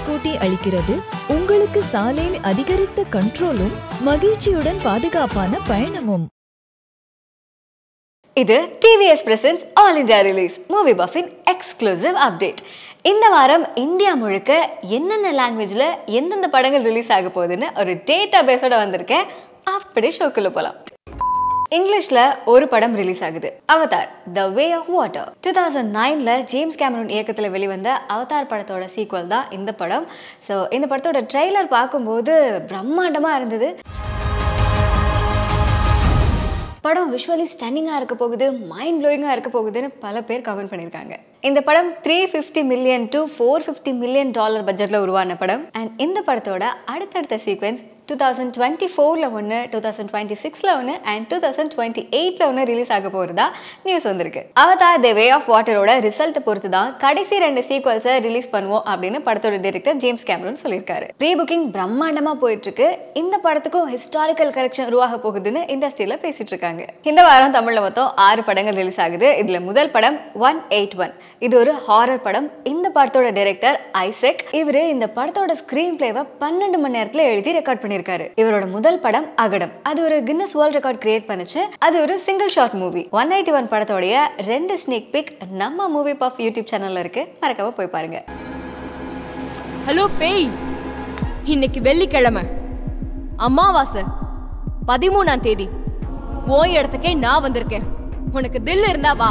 scooty அளிக்கிறது உங்களுக்கு சாலையில் அதிகரித்த கண்ட்ரோலும் மகிழ்ச்சியுடன் பாதுகாப்பான பயணமும் இது TVS presents all India release movie பஃபின் எக்ஸ்க்ளூசிவ் அப்டேட் இந்த வாரம் இந்தியா முழுக்க என்னென்ன லாங்குவேஜில் எந்தெந்த படங்கள் ரிலீஸ் ஆக போகுதுன்னு ஒரு டேட்டா பேஸோட வந்திருக்கேன் அப்படியே ஷோக்குள்ள போகலாம் இங்கிலீஷ்ல ஒரு படம் ரிலீஸ் ஆகுது Avatar the way of water two thousand நைன்ல ஜேம்ஸ் கேமரூன் இயக்கத்தில் வெளிவந்த அவதார் படத்தோட சீக்வல் தான் இந்த படம் ஸோ இந்த படத்தோட ட்ரெய்லர் பார்க்கும்போது பிரம்மாண்டமாக இருந்தது படம் விஷுவலி ஸ்டன்னிங்காக இருக்க போகுது மைண்ட் ப்ளோயிங்காக இருக்க போகுதுன்னு பல பேர் கமெண்ட் பண்ணியிருக்காங்க இந்த படம் three fifty million to four fifty million dollar பட்ஜெட்டில் உருவான படம் அண்ட் இந்த படத்தோட அடுத்தடுத்த சீக்வன்ஸ் டூ தௌசண்ட் டுவெண்ட்டி ஃபோரில் ஒன்று டூ தௌசண்ட் டுவெண்ட்டி சிக்ஸில் ஒன்று அண்ட் டூ தௌசண்ட் டுவெண்ட்டி எயிட்டில் ஒன்று ரிலீஸ் ஆக போகிறதா நியூஸ் வந்திருக்கு அவதார் த வே ஆஃப் வாட்டரோட ரிசல்ட்டை பொறுத்து தான் கடைசி ரெண்டு சீக்வல்ஸை ரிலீஸ் பண்ணுவோம் அப்படின்னு படத்தோட டைரக்டர் ஜேம்ஸ் கேமரூன் சொல்லியிருக்காரு ப்ரீ புக்கிங் பிரம்மாண்டமாக போயிட்டு இருக்கு இந்த படத்துக்கும் ஹிஸ்டாரிக்கல் கரெக்ஷன் உருவாக போகுதுன்னு இண்டஸ்ட்ரியில் பேசிட்டு இருக்காங்க இந்த வாரம் தமிழில் மொத்தம் ஆறு படங்கள் ரிலீஸ் ஆகுது இதில் முதல் படம் ஒன் எயிட் ஒன் இது ஒரு ஹாரர் படம் இந்த படத்தோட டைரக்டர் ஐசெக் இவரு இந்த படத்தோட ஸ்கிரீன் பிளேவை பன்னெண்டு மணி நேரத்தில் எழுதி ரெக்கார்ட் பண்ணியிருக்காரு இவரோட முதல் படம் அகடம் அது ஒரு கின்னஸ் வேர்ல்ட் ரெக்கார்ட் கிரியேட் பண்ணுச்சு அது ஒரு single shot movie one eighty one படத்தோடைய ரெண்டு ஸ்னேக் பிக் நம்ம மூவி பஃப் யூடியூப் சேனல்ல இருக்கு மறக்காம போய் பாருங்க ஹலோ பேய் இன்னைக்கு வெள்ளிக்கிழமை அமாவாசை பதிமூணாம் தேதி உன் இடத்துக்கே நான் வந்திருக்கேன் உனக்கு தில் இருந்தா வா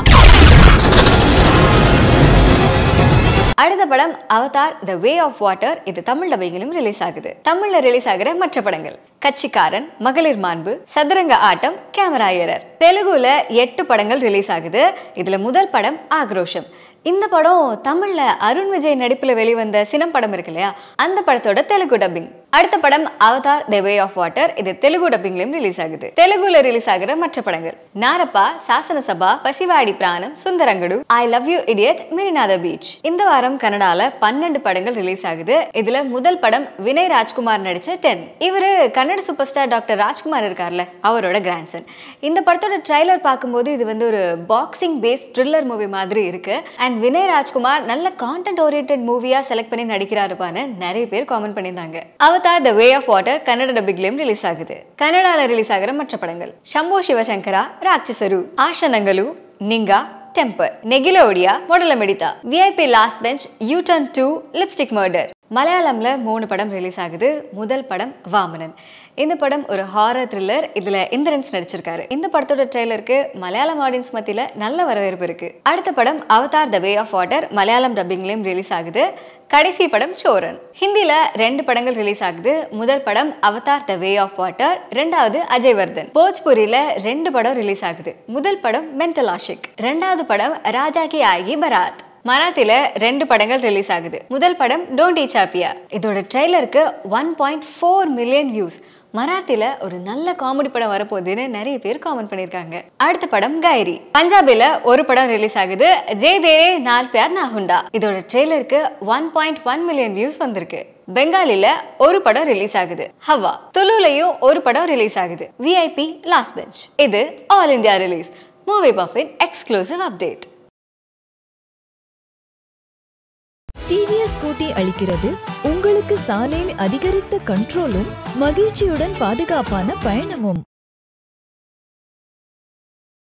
அடுத்த படம் Avatar the way of water இது தமிழ் டபையிலும் ரிலீஸ் ஆகுது தமிழ்ல ரிலீஸ் ஆகிற மற்ற படங்கள் கட்சிக்காரன் மகளிர் மாண்பு சதுரங்க ஆட்டம் கேமரா ஏரர் தெலுங்குல எட்டு படங்கள் ரிலீஸ் ஆகுது இதுல முதல் படம் ஆக்ரோஷம் இந்த படம் தமிழ்ல அருண் விஜய் நடிப்புல வெளிவந்த சினம் படம் இருக்கு இல்லையா அந்த படத்தோட தெலுங்கு டப்பிங் அடுத்த படம் Avatar the way of water இது தெலுங்கு டப்பிங்லயும் ரிலீஸ் ஆகுது தெலுங்குல ரிலீஸ் ஆகிற மற்ற படங்கள் நாரப்பா சாசன Sabha Pasivadi Pranam Sundarangudu I love you idiot மெரினாத பீச் இந்த வாரம் கனடால பன்னெண்டு படங்கள் ரிலீஸ் ஆகுது இதுல முதல் படம் வினய் ராஜ்குமார் நடிச்ச டென் இவரு Kannada super star doctor Rajkumar இருக்கார்ல அவரோட கிராண்ட்சன் இந்த படத்தோட ட்ரைலர் பார்க்கும்போது இது வந்து ஒரு பாக்ஸிங் பேஸ்ட் த்ரில்லர் மூவி மாதிரி இருக்கு அண்ட் வினய் ராஜ்குமார் நல்ல கான்டென்ட் ஓரியன்ட் மூவியா செலக்ட் பண்ணி நடிக்கிறாருப்பான்னு நிறைய பேர் காமெண்ட் பண்ணியிருந்தாங்க Avatar the way of water Kannada டப்பிங்லயும் ரிலீஸ் ஆகுது கன்னடால ரிலீஸ் ஆகிற மற்ற படங்கள் ಶಂಭೋ ಶಿವಶಂಕರ ರಾಕ್ಷಸರು ಆಶನಂಗಲು ನಿಂಗ ಟೆಂಪರ್ ನೆಗಿಲ ಒಡಿಯಾ ಮೊಡಲ ಮಿಡಿತ VIP last bench U turn two lipstick murder மலையாளம்ல மூணு படம் ரிலீஸ் ஆகுது முதல் படம் வாமனன் இந்த படம் ஒரு ஹாரர் த்ரில்லர் இதுல இந்திரன்ஸ் நடிச்சிருக்காரு இந்த படத்தோட ட்ரெய்லருக்கு மலையாளம் ஆடியன்ஸ் மத்தியில நல்ல வரவேற்பு இருக்கு அடுத்த படம் Avatar the way of water Malayalam டப்பிங்லயும் ரிலீஸ் ஆகுது கடைசி படம் சோரன் ஹிந்தில ரெண்டு படங்கள் ரிலீஸ் ஆகுது முதல் படம் Avatar the way of water ரெண்டாவது அஜய்வர்தன் போஜ்பூரியில ரெண்டு படம் ரிலீஸ் ஆகுது முதல் படம் மென்டல் ஆஷிக் ரெண்டாவது படம் ராஜா கி ஆகி பராத் மராத்தில ரெண்டு படங்கள் ரிலீஸ் ஆகுது முதல் படம் டோன்டி சாப்பியா இதோட ட்ரெய்லருக்கு one point four million views மராத்தில ஒரு நல்ல காமெடி படம் வரப்போகுதுன்னு நிறைய பேர் காமெண்ட் பண்ணியிருக்காங்க அடுத்த படம் கைரி பஞ்சாபில ஒரு படம் ரிலீஸ் ஆகுது ஜெய் தேரே நார் பியார் நாகுண்டா இதோட ட்ரெய்லருக்கு one point one million views வந்திருக்கு பெங்காலில ஒரு படம் ரிலீஸ் ஆகுது ஹவா துலுலையும் ஒரு படம் ரிலீஸ் ஆகுது விஐபி லாஸ்ட் பெஞ்ச் இது ஆல் இந்தியா ரிலீஸ் மூவி பஃபின் எக்ஸ்க்ளூசிவ் அப்டேட் டிவிஎஸ் ஸ்கூட்டி அளிக்கிறது உங்களுக்கு சாலையில் அதிகரித்த கண்ட்ரோலும் மகிழ்ச்சியுடன் பாதுகாப்பான பயணமும்